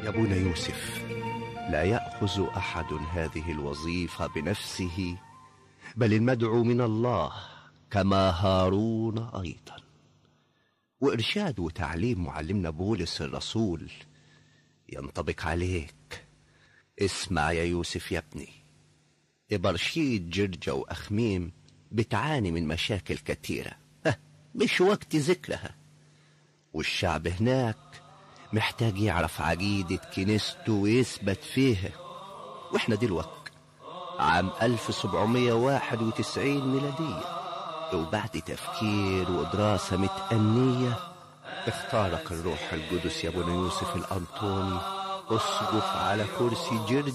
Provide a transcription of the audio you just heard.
يا ابونا يوسف لا يأخذ أحد هذه الوظيفة بنفسه بل المدعو من الله كما هارون أيضا وإرشاد وتعليم معلمنا بولس الرسول ينطبق عليك اسمع يا يوسف يا ابني إبرشيد جرجة وأخميم بتعاني من مشاكل كثيرة مش وقت ذكرها والشعب هناك محتاج يعرف عقيدة كنيسته ويثبت فيها واحنا دلوقتي عام 1791 ميلادية وبعد تفكير ودراسة متأنية اختارك الروح القدس يا ابونا يوسف الأنطوني اسقف على كرسي جرج